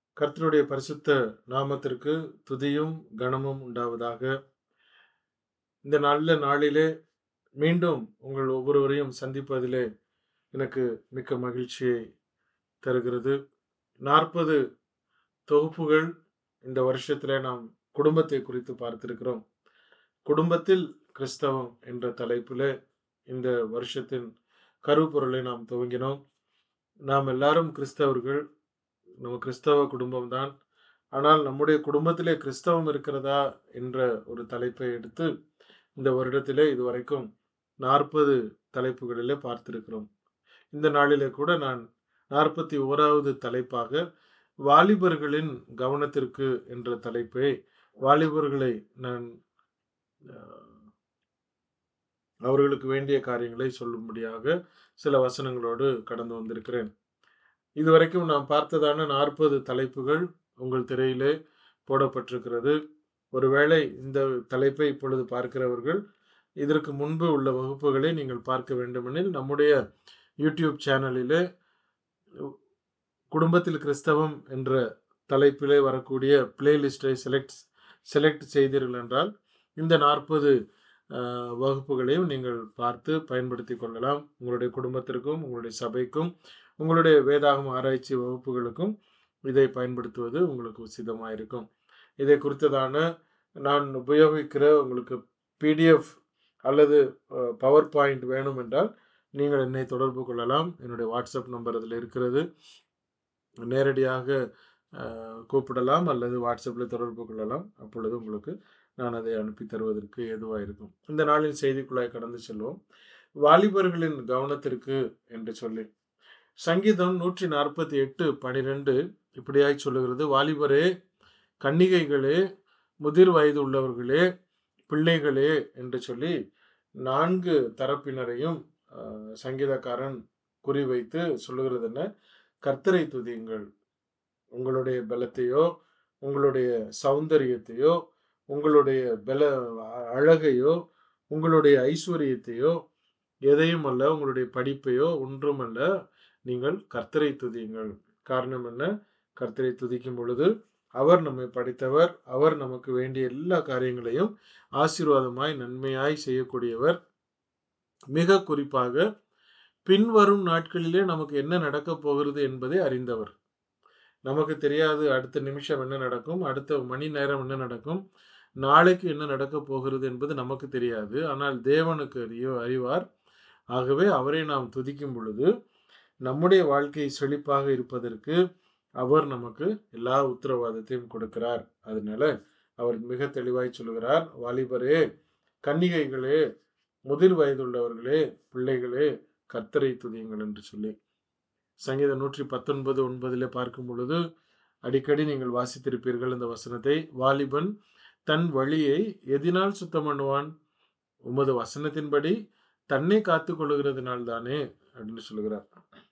கர்த்தருடைய பரிசுத்த நாமத்திற்கு துதியும் கனமும் உண்டாவதாக இந்த நல்ல நாளிலே மீண்டும் உங்கள் ஒவ்வொருவரையும் சந்திப்பதிலே எனக்கு மிக்க மகிழ்ச்சியை தருகிறது நாற்பது தொகுப்புகள் இந்த வருஷத்துல நாம் குடும்பத்தை குறித்து பார்த்திருக்கிறோம் குடும்பத்தில் கிறிஸ்தவம் என்ற தலைப்பில் இந்த வருஷத்தின் கருப்பொருளை நாம் துவங்கினோம் நாம் எல்லாரும் கிறிஸ்தவர்கள் நம்ம கிறிஸ்தவ குடும்பம்தான் ஆனால் நம்முடைய குடும்பத்திலே கிறிஸ்தவம் இருக்கிறதா என்ற ஒரு தலைப்பை எடுத்து இந்த வருடத்திலே இதுவரைக்கும் நாற்பது தலைப்புகளிலே பார்த்திருக்கிறோம் இந்த நாளிலே கூட நான் நாற்பத்தி ஓராவது தலைப்பாக வாலிபர்களின் கவனத்திற்கு என்ற தலைப்பை வாலிபர்களை நான் அஹ், அவர்களுக்கு வேண்டிய காரியங்களை சொல்லும்படியாக சில வசனங்களோடு கடந்து வந்திருக்கிறேன் இதுவரைக்கும் நாம் பார்த்ததான நாற்பது தலைப்புகள் உங்கள் திரையிலே போடப்பட்டிருக்கிறது ஒருவேளை இந்த தலைப்பை இப்பொழுது பார்க்கிறவர்கள் இதற்கு முன்பு உள்ள வகுப்புகளை நீங்கள் பார்க்க வேண்டுமெனில் நம்முடைய யூடியூப் சேனலிலே குடும்பத்தில் கிறிஸ்தவம் என்ற தலைப்பிலே வரக்கூடிய பிளேலிஸ்டை செலக்ட் செலக்ட் செய்தீர்கள் என்றால் இந்த நாற்பது வகுப்புகளையும் நீங்கள் பார்த்து பயன்படுத்தி கொள்ளலாம் உங்களுடைய குடும்பத்திற்கும் உங்களுடைய சபைக்கும் உங்களுடைய வேதாகம் ஆராய்ச்சி வகுப்புகளுக்கும் இதை பயன்படுத்துவது உங்களுக்கு உசிதமாக இருக்கும் இதை குறித்ததான நான் உபயோகிக்கிற உங்களுக்கு பிடிஎஃப் அல்லது பவர் பாயிண்ட் வேணும் என்றால் நீங்கள் என்னை தொடர்பு கொள்ளலாம் என்னுடைய வாட்ஸ்அப் நம்பர் அதில் இருக்கிறது நேரடியாக அஹ், கூப்பிடலாம் அல்லது வாட்ஸ்அப்பில் தொடர்பு கொள்ளலாம் அப்பொழுது உங்களுக்கு நான் அதை அனுப்பி தருவதற்கு ஏதுவாக இருக்கும் இந்த நாளின் செய்திக்குள்ளாய் கடந்து செல்வோம் வாலிபர்களின் கவனத்திற்கு என்று சொல்லி சங்கீதம் நூற்றி நாற்பத்தி எட்டு பனிரெண்டு இப்படியாய் சொல்லுகிறது வாலிபரே கன்னிகைகளே முதிர் வயது உள்ளவர்களே பிள்ளைகளே என்று சொல்லி நான்கு தரப்பினரையும் அஹ், சங்கீதக்காரன் குறிவைத்து சொல்லுகிறது என்ன கர்த்தரை துதியுங்கள் உங்களுடைய பலத்தையோ உங்களுடைய சௌந்தரியத்தையோ உங்களுடைய பல அழகையோ உங்களுடைய ஐஸ்வர்யத்தையோ எதையும் அல்ல உங்களுடைய படிப்பையோ ஒன்றுமல்ல நீங்கள் கர்த்தரை துதியுங்கள் காரணம் என்ன கர்த்தரை துதிக்கும் பொழுது அவர் நம்மை படைத்தவர் அவர் நமக்கு வேண்டிய எல்லா காரியங்களையும் ஆசீர்வாதமாய் நன்மையாய் செய்யக்கூடியவர் மிக குறிப்பாக பின்வரும் நாட்களிலே நமக்கு என்ன நடக்கப் போகிறது என்பதை அறிந்தவர் நமக்கு தெரியாது அடுத்த நிமிஷம் என்ன நடக்கும் அடுத்த மணி நேரம் என்ன நடக்கும் நாளைக்கு என்ன நடக்கப் போகிறது என்பது நமக்கு தெரியாது ஆனால் தேவனுக்கு அறியோ அறிவார் ஆகவே அவரை நாம் துதிக்கும் பொழுது நம்முடைய வாழ்க்கை செழிப்பாக இருப்பதற்கு அவர் நமக்கு எல்லா உத்தரவாதத்தையும் கொடுக்கிறார் அதனால அவர் மிக தெளிவாய் சொல்லுகிறார் வாலிபரே கன்னிகைகளே முதிர் வயதுள்ளவர்களே பிள்ளைகளே கர்த்தரை துதியுங்கள் என்று சொல்லி சங்கீதம் நூற்றி பத்தொன்பது ஒன்பதிலே பார்க்கும் பொழுது அடிக்கடி நீங்கள் வாசித்திருப்பீர்கள் இந்த வசனத்தை வாலிபன் தன் வழியை எதினால் சுத்தம் பண்ணுவான் உமது வசனத்தின்படி தன்னை காத்து கொள்ளுகிறதுனால் தானே அப்படின்னு சொல்லுகிறார்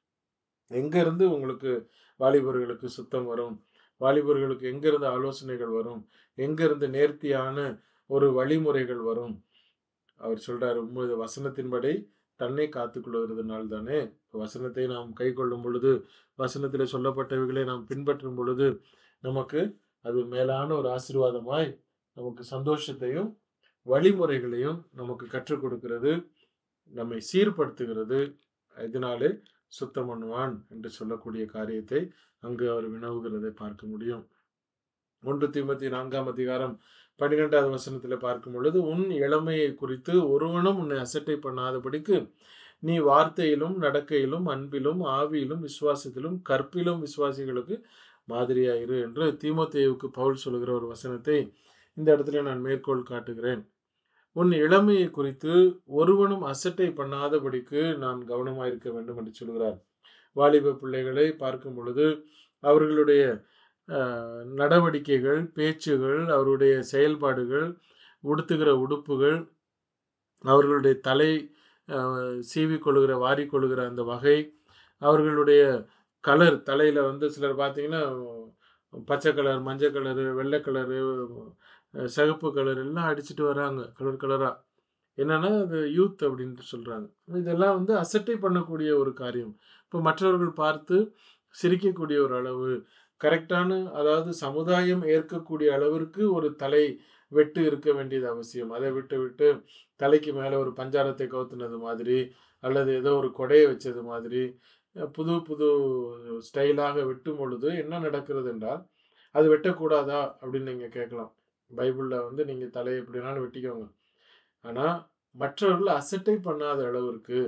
எங்க இருந்து உங்களுக்கு வாலிபர்களுக்கு சுத்தம் வரும் வாலிபர்களுக்கு எங்க இருந்து ஆலோசனைகள் வரும் எங்க இருந்து நேர்த்தியான ஒரு வழிமுறைகள் வரும் அவர் சொல்றாரு உமது வசனத்தின்படி தன்னை காத்துக் கொள்வதனால் தானே வசனத்தை நாம் கை கொள்ளும் பொழுது வசனத்தில் சொல்லப்பட்டவைகளை நாம் பின்பற்றும் பொழுது நமக்கு அது மேலான ஒரு ஆசீர்வாதமாய் நமக்கு சந்தோஷத்தையும் வழிமுறைகளையும் நமக்கு கற்றுக் கொடுக்கிறது நம்மை சீர்படுத்துகிறது இதனாலே சுத்தம் பண்ணுவான் என்று சொல்லக்கூடிய காரியத்தை அங்கு அவர் வினவுகிறதை பார்க்க முடியும் ஒன்று தீமத்தி நான்காம் அதிகாரம் பன்னிரெண்டாவது வசனத்தில் பார்க்கும் பொழுது உன் இளமையை குறித்து ஒருவனும் உன்னை அசட்டை பண்ணாதபடிக்கு நீ வார்த்தையிலும் நடக்கையிலும் அன்பிலும் ஆவியிலும் விசுவாசத்திலும் கற்பிலும் விசுவாசிகளுக்கு மாதிரியாயிரு என்று தீமோத்தேயுவுக்கு பவுல் சொல்கிற ஒரு வசனத்தை இந்த இடத்துல நான் மேற்கோள் காட்டுகிறேன் உன் இளமையை குறித்து ஒருவனும் அசட்டை பண்ணாதபடிக்கு நான் கவனமாக இருக்க வேண்டும் என்று சொல்கிறார் வாலிப பிள்ளைகளை பார்க்கும் பொழுது அவர்களுடைய அஹ், நடவடிக்கைகள் பேச்சுகள் அவருடைய செயல்பாடுகள் உடுத்துகிற உடுப்புகள் அவர்களுடைய தலை அஹ், சீவிக்கொள்கிற வாரிக்கொள்கிற அந்த வகை அவர்களுடைய கலர் தலையில் வந்து சிலர் பார்த்தீங்கன்னா பச்சை கலர் மஞ்சள் கலரு வெள்ளை கலரு அஹ், சிகப்பு கலர் எல்லாம் அடிச்சுட்டு வராங்க கலர் கலராக என்னன்னா அது யூத் அப்படின்ட்டு சொல்கிறாங்க இதெல்லாம் வந்து அசட்டை பண்ணக்கூடிய ஒரு காரியம் இப்போ மற்றவர்கள் பார்த்து சிரிக்கக்கூடிய ஒரு அளவு கரெக்டான அதாவது சமுதாயம் ஏற்கக்கூடிய அளவிற்கு ஒரு தலை வெட்டு இருக்க வேண்டியது அவசியம் அதை விட்டு விட்டு தலைக்கு மேலே ஒரு பஞ்சாரத்தை கவுத்துனது மாதிரி அல்லது ஏதோ ஒரு கொடையை வச்சது மாதிரி அஹ் புது புது ஸ்டைலாக வெட்டும் பொழுது என்ன நடக்கிறது என்றால் அது வெட்டக்கூடாதா அப்படின்னு நீங்கள் கேட்கலாம் பைபிளில் வந்து நீங்கள் தலையை எப்படினாலும் வெட்டிக்கோங்க ஆனால் மற்றவர்கள் அசட்டை பண்ணாத அளவிற்கு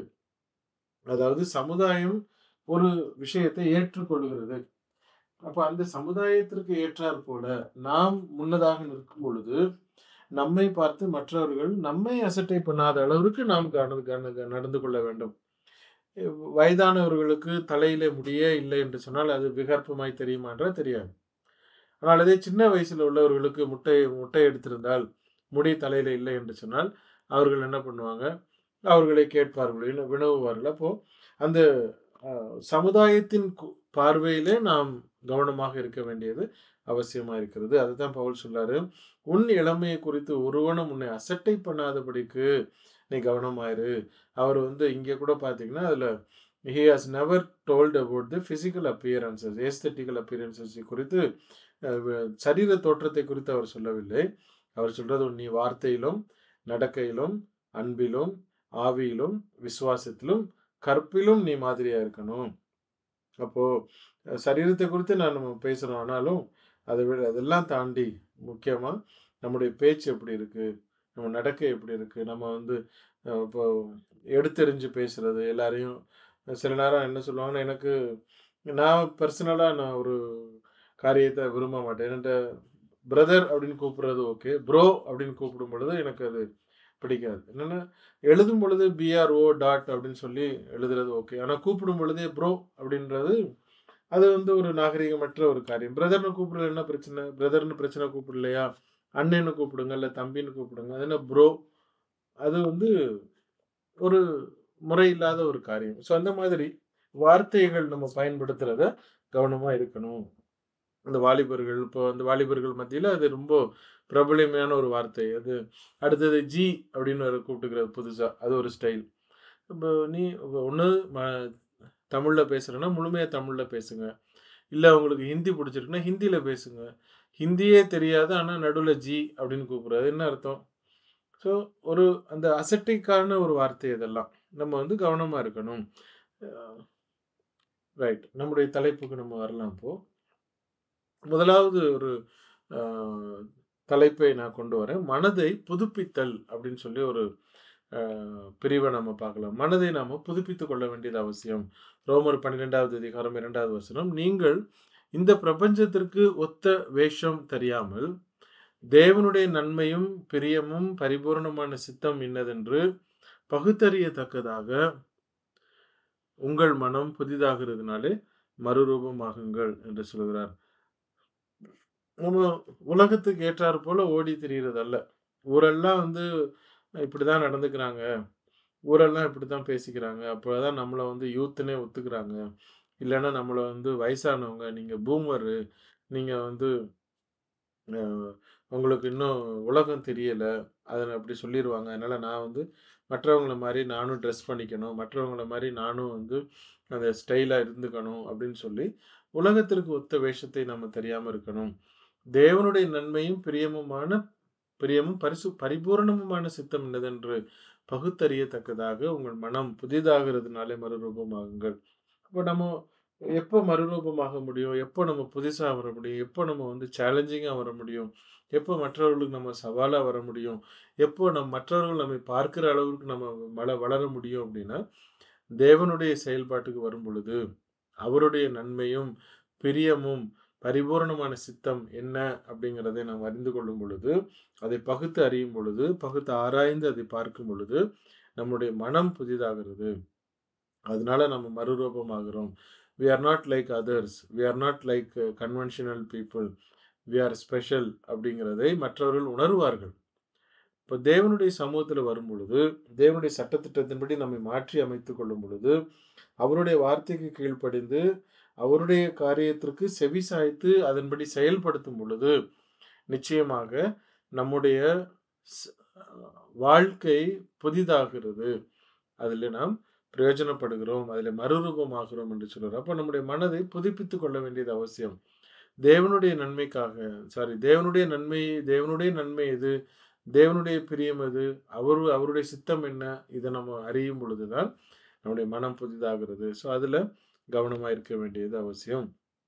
அதாவது சமுதாயம் ஒரு விஷயத்தை ஏற்றுக்கொள்கிறது அப்போ அந்த சமுதாயத்திற்கு ஏற்றாற் போல நாம் முன்னதாக நிற்கும் பொழுது நம்மை பார்த்து மற்றவர்கள் நம்மை அசட்டை பண்ணாத அளவிற்கு நாம் கன- கன- நடந்து கொள்ள வேண்டும் வயதானவர்களுக்கு தலையிலே முடியே இல்லை என்று சொன்னால் அது விகற்பமாய் தெரியுமா என்றால் தெரியாது ஆனால் அதே சின்ன வயசுல உள்ளவர்களுக்கு முட்டை முட்டை எடுத்திருந்தால் முடி தலையில இல்லை என்று சொன்னால் அவர்கள் என்ன பண்ணுவாங்க அவர்களை கேட்பார்கள் வின- வினவுவார்கள் அப்போ அந்த அஹ், சமுதாயத்தின் கு- பார்வையிலே நாம் கவனமாக இருக்க வேண்டியது அவசியமா இருக்கிறது அதுதான் பவுல் சொல்லாரு உன் இளமையை குறித்து ஒருவனும் உன்னை அசட்டை பண்ணாதபடிக்கு நீ கவனமாயிரு அவர் வந்து இங்கே கூட பார்த்தீங்கன்னா அதில் he has never told about the physical appearances aesthetical appearances குறித்து அஹ், வ- சரீர தோற்றத்தை குறித்து அவர் சொல்லவில்லை அவர் சொல்றது நீ வார்த்தையிலும் நடக்கையிலும் அன்பிலும் ஆவியிலும் விசுவாசத்திலும் கற்பிலும் நீ மாதிரியா இருக்கணும் அப்போ அஹ், சரீரத்தை குறித்து நான் நம்ம பேசுறோம் ஆனாலும் அதை விட அதெல்லாம் தாண்டி முக்கியமா நம்முடைய பேச்சு எப்படி இருக்கு நம்ம நடக்கை எப்படி இருக்கு நம்ம வந்து அஹ், இப்போ எடுத்தெறிஞ்சு பேசுறது எல்லாரையும் சில நேரம் என்ன சொல்லுவாங்கன்னா எனக்கு நான் பர்சனலாக நான் ஒரு காரியத்தை விரும்ப மாட்டேன் என்கிட்ட பிரதர் அப்படின்னு கூப்பிடுறது ஓகே ப்ரோ அப்படின்னு கூப்பிடும் பொழுது எனக்கு அது பிடிக்காது என்னன்னா எழுதும் பொழுது பிஆர்ஓ டாட் அப்படின்னு சொல்லி எழுதுறது ஓகே ஆனால் கூப்பிடும் பொழுதே ப்ரோ அப்படின்றது அது வந்து ஒரு நாகரிகமற்ற ஒரு காரியம் பிரதர்னு கூப்பிடுறது என்ன பிரச்சனை பிரதர்னு பிரச்சனை கூப்பிடலையா அண்ணன்னு கூப்பிடுங்க இல்லை தம்பின்னு கூப்பிடுங்க அது என்ன ப்ரோ அது வந்து ஒரு முறை இல்லாத ஒரு காரியம் ஸோ அந்த மாதிரி வார்த்தைகள் நம்ம பயன்படுத்துறத கவனமா இருக்கணும் இந்த வாலிபர்கள் இப்போ அந்த வாலிபர்கள் மத்தியில் அது ரொம்ப பிரபலமான ஒரு வார்த்தை அது அடுத்தது ஜி அப்படின்னு ஒரு கூப்பிட்டுக்கிறது புதுசாக அது ஒரு ஸ்டைல் இப்போ நீ ஒன்று ம தமிழில் பேசுகிறேன்னா முழுமையாக தமிழில் பேசுங்க இல்லை உங்களுக்கு ஹிந்தி பிடிச்சிருக்குன்னா ஹிந்தியில் பேசுங்க ஹிந்தியே தெரியாது ஆனால் நடுவில் ஜி அப்படின்னு கூப்பிடுறது என்ன அர்த்தம் ஸோ ஒரு அந்த அசட்டிக்கான ஒரு வார்த்தை இதெல்லாம் நம்ம வந்து கவனமாக இருக்கணும் ரைட் நம்முடைய தலைப்புக்கு நம்ம வரலாம் இப்போ முதலாவது ஒரு அஹ், தலைப்பை நான் கொண்டு வரேன் மனதை புதுப்பித்தல் அப்படின்னு சொல்லி ஒரு அஹ், பிரிவை நம்ம பார்க்கலாம் மனதை நாம புதுப்பித்துக் கொள்ள வேண்டியது அவசியம் ரோமர் பன்னிரெண்டாவது அதிகாரம் இரண்டாவது வசனம் நீங்கள் இந்த பிரபஞ்சத்திற்கு ஒத்த வேஷம் தெரியாமல் தேவனுடைய நன்மையும் பிரியமும் பரிபூரணமான சித்தம் இன்னதென்று பகுத்தறியத்தக்கதாக உங்கள் மனம் புதிதாகிறதுனாலே மறுரூபமாகுங்கள் என்று சொல்கிறார் நம்ம உலகத்துக்கு ஏற்றாறு போல ஓடி திரியிறதல்ல ஊரெல்லாம் வந்து இப்படிதான் நடந்துக்கிறாங்க ஊரெல்லாம் இப்படித்தான் பேசிக்கிறாங்க அப்போதான் நம்மளை வந்து யூத்துனே ஒத்துக்கிறாங்க இல்லைன்னா நம்மளை வந்து வயசானவங்க நீங்க பூமரு நீங்க வந்து அஹ், உங்களுக்கு இன்னும் உலகம் தெரியல அதை அப்படி சொல்லிடுவாங்க அதனால நான் வந்து மற்றவங்கள மாதிரி நானும் ட்ரெஸ் பண்ணிக்கணும் மற்றவங்கள மாதிரி நானும் வந்து அந்த ஸ்டைலாக இருந்துக்கணும் அப்படின்னு சொல்லி உலகத்திற்கு ஒத்த வேஷத்தை நம்ம தெரியாம இருக்கணும் தேவனுடைய நன்மையும் பிரியமுமான பிரியமும் பரிசு பரிபூரணமுமான சித்தம் என்னதென்று பகுத்தறியத்தக்கதாக உங்கள் மனம் புதிதாகிறதுனாலே மறுரூபமாகுங்கள் அப்போ நம்ம எப்போ மறுரூபமாக முடியும் எப்போ நம்ம புதுசாக வர முடியும் எப்போ நம்ம வந்து சேலஞ்சிங்காக வர முடியும் எப்போ மற்றவர்களுக்கு நம்ம சவாலாக வர முடியும் எப்போ நம் மற்றவர்கள் நம்மை பார்க்கிற அளவுக்கு நம்ம வள வளர முடியும் அப்படின்னா தேவனுடைய செயல்பாட்டுக்கு வரும் பொழுது அவருடைய நன்மையும் பிரியமும் பரிபூரணமான சித்தம் என்ன அப்படிங்கிறதை நாம் அறிந்து கொள்ளும் பொழுது அதை பகுத்து அறியும் பொழுது பகுத்து ஆராய்ந்து அதை பார்க்கும் பொழுது நம்முடைய மனம் புதிதாகிறது அதனால நம்ம மறுரூபமாகிறோம் we are not like others we are not like conventional people we are special அப்படிங்கிறதை மற்றவர்கள் உணர்வார்கள் இப்போ தேவனுடைய சமூகத்தில் வரும் பொழுது தேவனுடைய சட்டத்திட்டத்தின்படி நம்மை மாற்றி அமைத்து கொள்ளும் பொழுது அவருடைய வார்த்தைக்கு கீழ்ப்படிந்து அவருடைய காரியத்திற்கு செவி சாய்த்து அதன்படி செயல்படுத்தும் பொழுது நிச்சயமாக நம்முடைய ஸ்- வாழ்க்கை புதிதாகிறது அதில் நாம் பிரயோஜனப்படுகிறோம் அதில் மறுரூபமாகிறோம் என்று சொல்கிறார் அப்போ நம்முடைய மனதை புதுப்பித்து கொள்ள வேண்டியது அவசியம் தேவனுடைய நன்மைக்காக சாரி தேவனுடைய நன்மை தேவனுடைய நன்மை எது தேவனுடைய பிரியம் எது அவர் அவருடைய சித்தம் என்ன இதை நம்ம அறியும் பொழுதுதான் நம்முடைய மனம் புதிதாகிறது ஸோ அதில் கவனமாக இருக்க வேண்டியது அவசியம்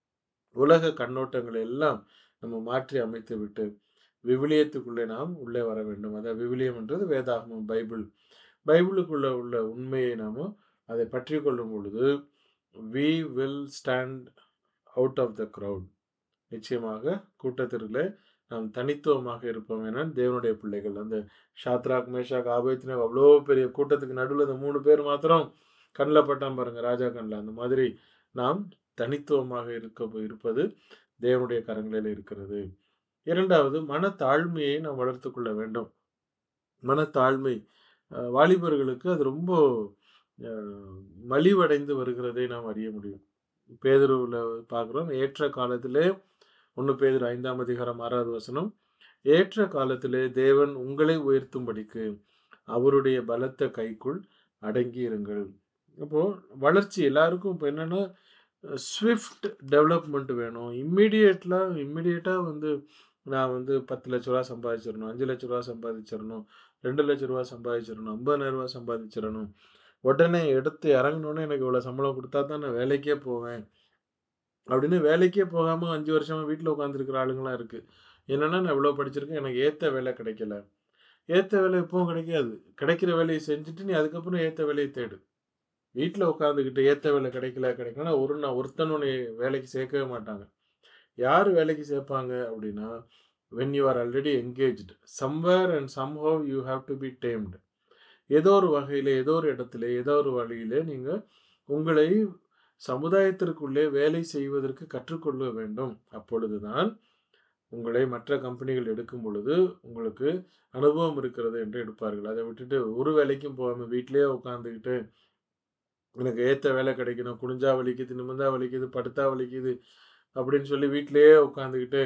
உலக கண்ணோட்டங்களை எல்லாம் நம்ம மாற்றி அமைத்து விட்டு விவிலியத்துக்குள்ளே நாம் உள்ளே வர வேண்டும் அதாவது விவிலியம் என்றது வேதாகமம் பைபிள் பைபிளுக்குள்ள உள்ள உண்மையை நாம் அதை பற்றி கொள்ளும் பொழுது we will stand out of the crowd நிச்சயமாக கூட்டத்திற்குள்ளே நாம் தனித்துவமாக இருப்போம் என தேவனுடைய பிள்ளைகள் அந்த ஷாத்ராக் மேஷாக் ஆபத்தின அவ்வளோ பெரிய கூட்டத்துக்கு நடுவில் அந்த மூணு பேர் மாத்திரம் கண்ணில் பட்டான் பாருங்க ராஜா கண்ணில் அந்த மாதிரி நாம் தனித்துவமாக இருக்க இருப்பது தேவனுடைய கரங்களில் இருக்கிறது இரண்டாவது மனத்தாழ்மையை நாம் வளர்த்து கொள்ள வேண்டும் மனத்தாழ்மை அஹ், வாலிபர்களுக்கு அது ரொம்ப அஹ், மலிவடைந்து வருகிறதை நாம் அறிய முடியும் பேதுருவில் பார்க்குறோம் ஏற்ற காலத்திலே ஒன்று பேதுரு ஐந்தாம் அதிகாரம் ஆறாவது வசனம் ஏற்ற காலத்திலே தேவன் உங்களை உயர்த்தும்படிக்கு அவருடைய பலத்த கைக்குள் அடங்கி இருங்கள் அப்போ வளர்ச்சி எல்லாருக்கும் இப்போ என்னன்னா ஸ்விஃப்ட் டெவலப்மெண்ட் வேணும் இம்மிடியேட்லாம் இம்மிடியேட்டாக வந்து நான் வந்து பத்து லட்ச ரூபா சம்பாதிச்சிடணும் அஞ்சு லட்ச ரூபா சம்பாதிச்சிடணும் ரெண்டு லட்ச ரூபா சம்பாதிச்சிடணும் ஐம்பதாயிரம் ரூபா சம்பாதிச்சிடணும் உடனே எடுத்து இறங்கணுன்னு எனக்கு இவ்வளோ சம்பளம் கொடுத்தா தான் நான் வேலைக்கே போவேன் அப்படின்னு வேலைக்கே போகாமல் அஞ்சு வருஷமா வீட்டில் உட்காந்துருக்கிற ஆளுங்களாம் இருக்குது என்னென்னா நான் இவ்வளோ படிச்சிருக்கேன் எனக்கு ஏற்ற வேலை கிடைக்கல ஏற்ற வேலை எப்பவும் கிடைக்காது கிடைக்கிற வேலையை செஞ்சுட்டு நீ அதுக்கப்புறம் ஏற்ற வேலையை தேடு வீட்டில் உட்காந்துக்கிட்டு ஏற்ற வேலை கிடைக்கல கிடைக்கலன்னா ஒரு நான் ஒருத்தன் உன்னை வேலைக்கு சேர்க்கவே மாட்டாங்க யார் வேலைக்கு சேர்ப்பாங்க அப்படின்னா when you are already engaged somewhere and somehow you have to be damned ஏதோ ஒரு வகையில் ஏதோ ஒரு இடத்துல ஏதோ ஒரு வழியில் நீங்கள் உங்களை சமுதாயத்திற்குள்ளே வேலை செய்வதற்கு கற்றுக்கொள்ள வேண்டும் அப்பொழுதுதான் உங்களை மற்ற கம்பெனிகள் எடுக்கும் பொழுது உங்களுக்கு அனுபவம் இருக்கிறது என்று எடுப்பார்கள் அதை விட்டுட்டு ஒரு வேலைக்கும் போகாமல் வீட்டிலேயே உட்காந்துக்கிட்டு எனக்கு ஏற்ற வேலை கிடைக்கணும் குனிஞ்சா வலிக்குது நிமிந்தா வலிக்குது படுத்தா வலிக்குது அப்படின்னு சொல்லி வீட்டிலேயே உட்காந்துக்கிட்டு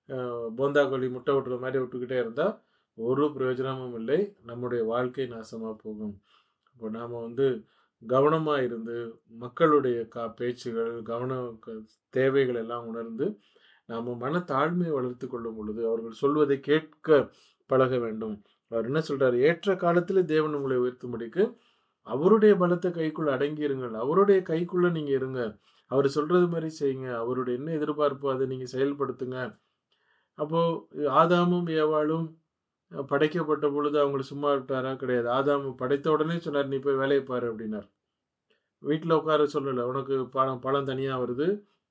போந்தா கோழி முட்டை விட்டுற மாதிரி விட்டுக்கிட்டே இருந்தால் ஒரு பிரயோஜனமும் இல்லை நம்முடைய வாழ்க்கை நாசமாக போகும் இப்போ நாம் வந்து கவனமாக இருந்து மக்களுடைய கா பேச்சுகள் கவன க- தேவைகள் எல்லாம் உணர்ந்து நாம் மனத்தாழ்மையை வளர்த்து கொள்ளும் பொழுது அவர்கள் சொல்வதை கேட்க பழக வேண்டும் அவர் என்ன சொல்றாரு ஏற்ற காலத்தில் தேவன் உங்களை உயர்த்தும்படிக்கு அவருடைய பலத்தை கைக்குள்ள அடங்கி இருங்கள் அவருடைய கைக்குள்ள நீங்க இருங்க அவர் சொல்றது மாதிரி செய்யுங்க அவருடைய என்ன எதிர்பார்ப்போ அதை நீங்க செயல்படுத்துங்க அப்போ ஆதாமும் ஏவாளும் படைக்கப்பட்ட பொழுது அவங்களை சும்மா விட்டாரா கிடையாது ஆதாம் படைத்த உடனே சொன்னார் நீ போய் வேலையை பாரு அப்படின்னார் வீட்டில் உட்கார சொல்லலை உனக்கு பழம் பழம் தனியாக வருது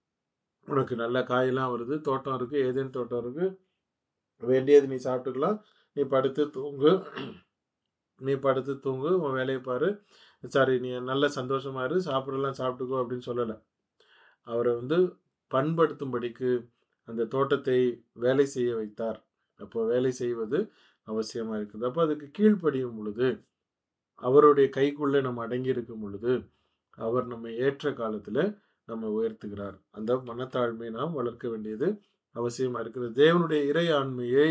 உனக்கு நல்ல காயெல்லாம் வருது தோட்டம் இருக்கு ஏதேனும் தோட்டம் இருக்கு வேண்டியது நீ சாப்பிட்டுக்கலாம் நீ படுத்து தூங்கு நீ படுத்து தூங்கு உன் வேலையை பாரு சாரி நீ நல்ல சந்தோஷமா இரு சாப்பிடலாம் சாப்பிட்டுக்கோ அப்படின்னு சொல்லலை அவரை வந்து பண்படுத்தும்படிக்கு அந்த தோட்டத்தை வேலை செய்ய வைத்தார் அப்போ வேலை செய்வது அவசியமா இருக்குது அப்போ அதுக்கு கீழ்ப்படியும் பொழுது அவருடைய கைக்குள்ளே நம்ம அடங்கி இருக்கும் பொழுது அவர் நம்ம ஏற்ற காலத்துல நம்ம உயர்த்துகிறார் அந்த மனத்தாழ்மையை நாம் வளர்க்க வேண்டியது அவசியமா இருக்குது தேவனுடைய இறை ஆண்மையை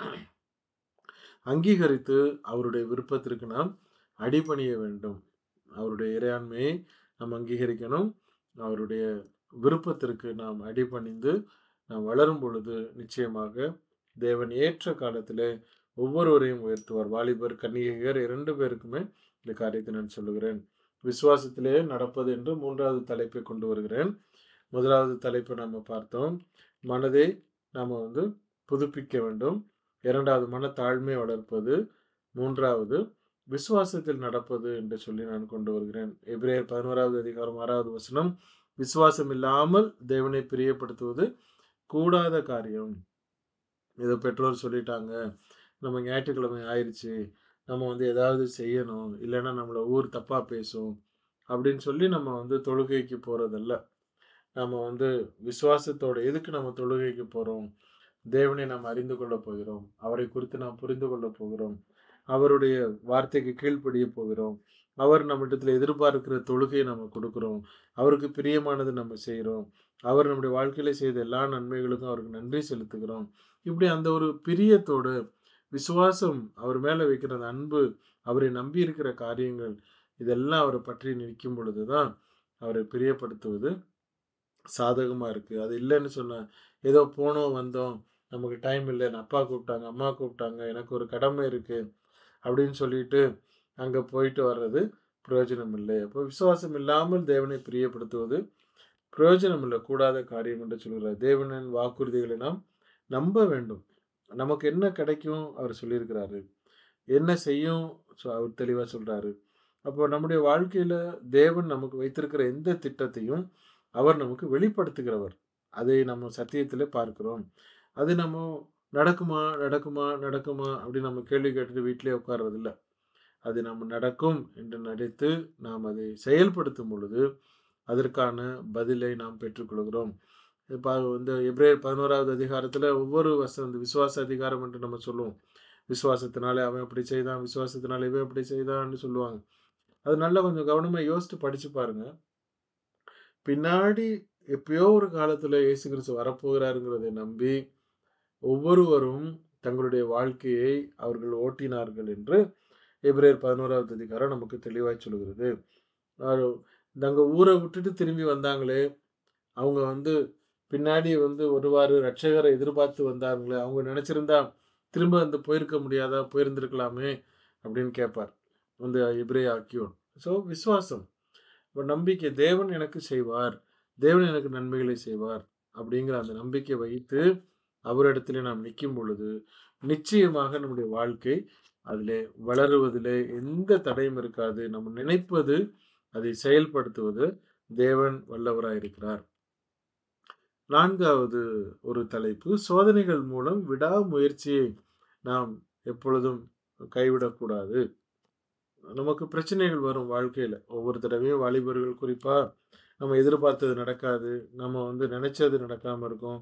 அங்கீகரித்து அவருடைய விருப்பத்திற்கு நாம் அடிபணிய வேண்டும் அவருடைய இறையாண்மையை நாம் அங்கீகரிக்கணும் அவருடைய விருப்பத்திற்கு நாம் அடிபணிந்து நாம் வளரும் பொழுது நிச்சயமாக தேவன் ஏற்ற காலத்தில் ஒவ்வொருவரையும் உயர்த்துவார் வாலிபர் கன்னிகையர் இரண்டு பேருக்குமே இந்த காரியத்தை நான் சொல்லுகிறேன் விசுவாசத்திலே நடப்பது என்று மூன்றாவது தலைப்பை கொண்டு வருகிறேன் முதலாவது தலைப்பை நம்ம பார்த்தோம் மனதை நாம் வந்து புதுப்பிக்க வேண்டும் இரண்டாவது மனத்தாழ்மை வளர்ப்பது மூன்றாவது விசுவாசத்தில் நடப்பது என்று சொல்லி நான் கொண்டு வருகிறேன் எபிரேயர் பதினோராவது அதிகாரம் ஆறாவது வசனம் விசுவாசம் இல்லாமல் தேவனை பிரியப்படுத்துவது கூடாத காரியம் இதை பெற்றோர் சொல்லிட்டாங்க நம்ம ஞாயிற்றுக்கிழமை ஆயிடுச்சு நம்ம வந்து ஏதாவது செய்யணும் இல்லைன்னா நம்மளை ஊர் தப்பாக பேசும் அப்படின்னு சொல்லி நம்ம வந்து தொழுகைக்கு போகிறதல்ல நம்ம வந்து விசுவாசத்தோட எதுக்கு நம்ம தொழுகைக்கு போகிறோம் தேவனை நாம் அறிந்து கொள்ள போகிறோம் அவரை குறித்து நாம் புரிந்து கொள்ள போகிறோம் அவருடைய வார்த்தைக்கு கீழ்ப்படிய போகிறோம் அவர் நம்மிடத்தில் எதிர்பார்க்கிற தொழுகையை நம்ம கொடுக்குறோம் அவருக்கு பிரியமானது நம்ம செய்கிறோம் அவர் நம்முடைய வாழ்க்கையில செய்த எல்லா நன்மைகளுக்கும் அவருக்கு நன்றி செலுத்துகிறோம் இப்படி அந்த ஒரு பிரியத்தோடு விசுவாசம் அவர் மேலே வைக்கிற அந்த அன்பு அவரை நம்பி இருக்கிற காரியங்கள் இதெல்லாம் அவரை பற்றி நிற்கும் பொழுது தான் அவரை பிரியப்படுத்துவது சாதகமாக இருக்குது அது இல்லைன்னு சொன்ன ஏதோ போனோம் வந்தோம் நமக்கு டைம் இல்லை என் அப்பா கூப்பிட்டாங்க அம்மா கூப்பிட்டாங்க எனக்கு ஒரு கடமை இருக்குது அப்படின்னு சொல்லிட்டு அங்கே போயிட்டு வர்றது பிரயோஜனம் இல்லை அப்போ விசுவாசம் இல்லாமல் தேவனை பிரியப்படுத்துவது பிரயோஜனம் இல்லை கூடாத காரியம் என்று சொல்கிறார் தேவனின் வாக்குறுதிகளை நாம் நம்ப வேண்டும் நமக்கு என்ன கிடைக்கும் அவர் சொல்லியிருக்கிறாரு என்ன செய்யும் சொ- அவர் தெளிவாக சொல்கிறாரு அப்போ நம்முடைய வாழ்க்கையில் தேவன் நமக்கு வைத்திருக்கிற எந்த திட்டத்தையும் அவர் நமக்கு வெளிப்படுத்துகிறவர் அதை நம்ம சத்தியத்தில் பார்க்கிறோம் அது நம்ம நடக்குமா நடக்குமா நடக்குமா அப்படின்னு நம்ம கேள்வி கேட்டுட்டு வீட்டிலே உட்கார்றதில்ல அது நம்ம நடக்கும் என்று நினைத்து நாம் அதை செயல்படுத்தும் பொழுது அதற்கான பதிலை நாம் பெற்றுக்கொள்கிறோம் இப்போ வந்து எப்ரேயர் பதினோராவது அதிகாரத்தில் ஒவ்வொரு வசனம் இந்த விசுவாச அதிகாரம் என்று நம்ம சொல்லுவோம் விசுவாசத்தினாலே அவன் இப்படி செய்தான் விசுவாசத்தினால இவன் இப்படி செய்தான்னு சொல்லுவாங்க அது நல்லா கொஞ்சம் கவனமாக யோசித்து படித்து பாருங்க பின்னாடி எப்பயோ ஒரு காலத்தில் இயேசு கிறிஸ்து வரப்போகிறாருங்கிறதை நம்பி ஒவ்வொருவரும் தங்களுடைய வாழ்க்கையை அவர்கள் ஓட்டினார்கள் என்று எபிரேயர் பதினோராவது அதிகாரம் நமக்கு தெளிவாய் சொல்கிறது தங்கள் ஊரை விட்டுட்டு திரும்பி வந்தாங்களே அவங்க வந்து பின்னாடி வந்து ஒருவாறு ரட்சகரை எதிர்பார்த்து வந்தாங்களே அவங்க நினச்சிருந்தா திரும்ப வந்து போயிருக்க முடியாதா போயிருந்திருக்கலாமே அப்படின்னு கேட்பார் வந்து எபிரே ஆக்கியோன் ஸோ விசுவாசம் இப்போ நம்பிக்கை தேவன் எனக்கு செய்வார் தேவன் எனக்கு நன்மைகளை செய்வார் அப்படிங்கிற அந்த நம்பிக்கை வைத்து அவரிடத்துல நாம் நிற்கும் பொழுது நிச்சயமாக நம்முடைய வாழ்க்கை அதிலே வளருவதிலே எந்த தடையும் இருக்காது நம்ம நினைப்பது அதை செயல்படுத்துவது தேவன் வல்லவராய் இருக்கிறார் நான்காவது ஒரு தலைப்பு சோதனைகள் மூலம் விடாமுயற்சியை நாம் எப்பொழுதும் கைவிடக்கூடாது நமக்கு பிரச்சனைகள் வரும் வாழ்க்கையில் ஒவ்வொரு தடவையும் வாலிபர்கள் குறிப்பாக நம்ம எதிர்பார்த்தது நடக்காது நம்ம வந்து நினைச்சது நடக்காம இருக்கும்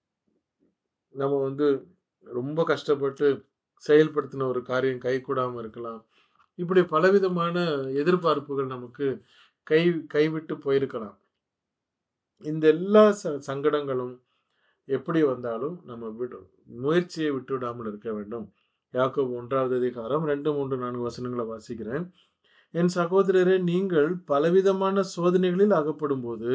நம்ம வந்து ரொம்ப கஷ்டப்பட்டு செயல்படுத்தின ஒரு காரியம் கை கூடாமல் இருக்கலாம் இப்படி பலவிதமான எதிர்பார்ப்புகள் நமக்கு கை கைவிட்டு போயிருக்கலாம் இந்த எல்லா ச சங்கடங்களும் எப்படி வந்தாலும் நம்ம விடு முயற்சியை விட்டு விடாமல் இருக்க வேண்டும் யாக்கோபு ஒன்றாவது அதிகாரம் ரெண்டு மூன்று நான்கு வசனங்களை வாசிக்கிறேன் என் சகோதரரே நீங்கள் பலவிதமான சோதனைகளில் அகப்படும் போது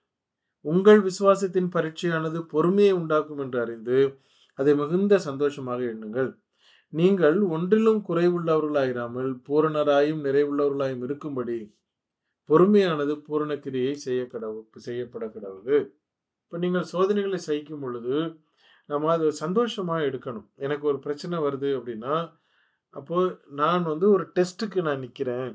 உங்கள் விசுவாசத்தின் பரீட்சையானது பொறுமையை உண்டாக்கும் என்று அறிந்து அதை மிகுந்த சந்தோஷமாக எண்ணுங்கள் நீங்கள் ஒன்றிலும் குறைவுள்ளவர்களாயிராமல் பூரணராயும் நிறைவுள்ளவர்களாயும் இருக்கும்படி பொறுமையானது பூரண கிரியை செய்ய கடவு செய்யப்பட கடவுது இப்போ நீங்கள் சோதனைகளை சகிக்கும் பொழுது நம்ம அது சந்தோஷமாக எடுக்கணும் எனக்கு ஒரு பிரச்சனை வருது அப்படின்னா அப்போது நான் வந்து ஒரு டெஸ்ட்டுக்கு நான் நிற்கிறேன்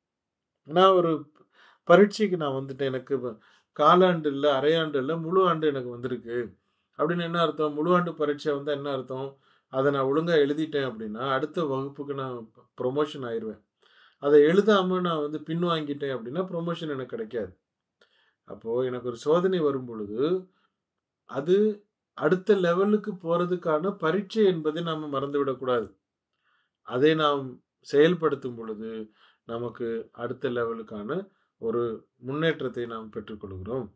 நான் ஒரு பரீட்சைக்கு நான் வந்துட்டேன் எனக்கு காலாண்டு இல்லை அரையாண்டு இல்லை முழு ஆண்டு எனக்கு வந்திருக்கு அப்படின்னு என்ன அர்த்தம் முழு ஆண்டு பரீட்சை வந்து என்ன அர்த்தம் அதை நான் ஒழுங்காக எழுதிட்டேன் அப்படின்னா அடுத்த வகுப்புக்கு நான் ப்ரொமோஷன் ஆயிடுவேன் அதை எழுதாமல் நான் வந்து பின்வாங்கிட்டேன் அப்படின்னா ப்ரொமோஷன் எனக்கு கிடைக்காது அப்போது எனக்கு ஒரு சோதனை வரும் பொழுது அது அடுத்த லெவலுக்கு போகிறதுக்கான பரீட்சை என்பதை நாம் மறந்துவிடக்கூடாது அதை நாம் செயல்படுத்தும் பொழுது நமக்கு அடுத்த லெவலுக்கான ஒரு முன்னேற்றத்தை நாம் பெற்றுக்கொள்கிறோம்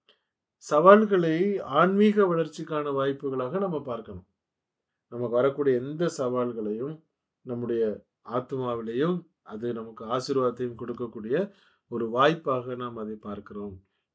சவால்களை ஆன்மீக வளர்ச்சிக்கான வாய்ப்புகளாக நம்ம பார்க்கணும் நமக்கு வரக்கூடிய எந்த சவால்களையும் நம்முடைய ஆத்மாவிலையும் அது நமக்கு ஆசீர்வாதத்தையும் கொடுக்கக்கூடிய ஒரு வாய்ப்பாக நாம் அதை பார்க்கிறோம்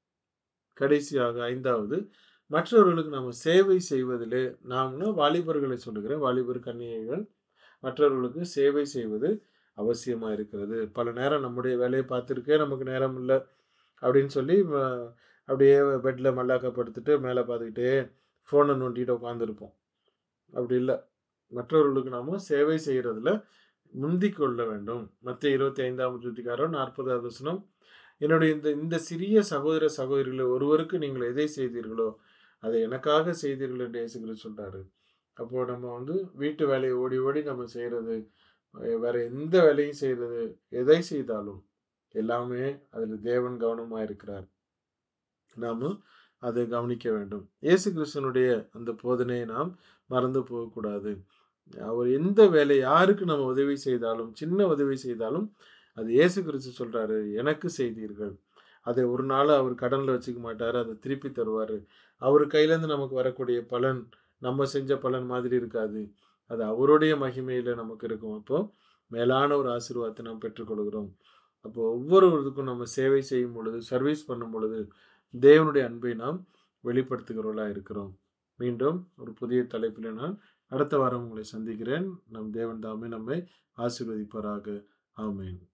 கடைசியாக ஐந்தாவது மற்றவர்களுக்கு நம்ம சேவை செய்வதிலே நாம்னா வாலிபர்களை சொல்லுகிறேன் வாலிபர் கன்னிகைகள் மற்றவர்களுக்கு சேவை செய்வது அவசியமாக இருக்கிறது பல நேரம் நம்முடைய வேலையை பார்த்துருக்கே நமக்கு நேரம் இல்லை அப்படின்னு சொல்லி அப்படியே பெட்டில் மல்லாக்கப்படுத்திட்டு மேலே பார்த்துக்கிட்டே ஃபோனை நோண்டிட்டு உட்காந்துருப்போம் அப்படி இல்லை மற்றவர்களுக்கு நாம சேவை செய்கிறதுல முந்தி கொள்ள வேண்டும் மத்திய இருபத்தி ஐந்தாம் ஜோதிகாரம் நாற்பதாவது வசனம் என்னுடைய இந்த இந்த சிறிய சகோதர சகோதரிகளை ஒருவருக்கு நீங்கள் எதை செய்தீர்களோ அதை எனக்காக செய்தீர்கள் என்று இயேசுகிற சொல்றாரு அப்போ நம்ம வந்து வீட்டு வேலையை ஓடி ஓடி நம்ம செய்யறது வேற எந்த வேலையும் செய்யறது எதை செய்தாலும் எல்லாமே அதில் தேவன் கவனமாக இருக்கிறார் நாம அதை கவனிக்க வேண்டும் இயேசு கிறிஸ்தனுடைய அந்த போதனையை நாம் மறந்து போகக்கூடாது அவர் எந்த வேலை யாருக்கு நம்ம உதவி செய்தாலும் சின்ன உதவி செய்தாலும் அது இயேசு கிறிஸ்து சொல்றாரு எனக்கு செய்தீர்கள் அதை ஒரு நாள் அவர் கடனில் வச்சுக்க மாட்டார் அதை திருப்பி தருவார் அவர் கையிலேருந்து நமக்கு வரக்கூடிய பலன் நம்ம செஞ்ச பலன் மாதிரி இருக்காது அது அவருடைய மகிமையில் நமக்கு இருக்கும் அப்போ மேலான ஒரு ஆசீர்வாதத்தை நாம் பெற்றுக்கொள்கிறோம் அப்போ ஒவ்வொருவருக்கும் நம்ம சேவை செய்யும் பொழுது சர்வீஸ் பண்ணும் பொழுது தேவனுடைய அன்பை நாம் வெளிப்படுத்துகிறவர்களாக இருக்கிறோம் மீண்டும் ஒரு புதிய தலைப்பில் நான் அடுத்த வாரம் உங்களை சந்திக்கிறேன் நம் தேவன் தாமே நம்மை ஆசீர்வதிப்பாராக ஆமேன்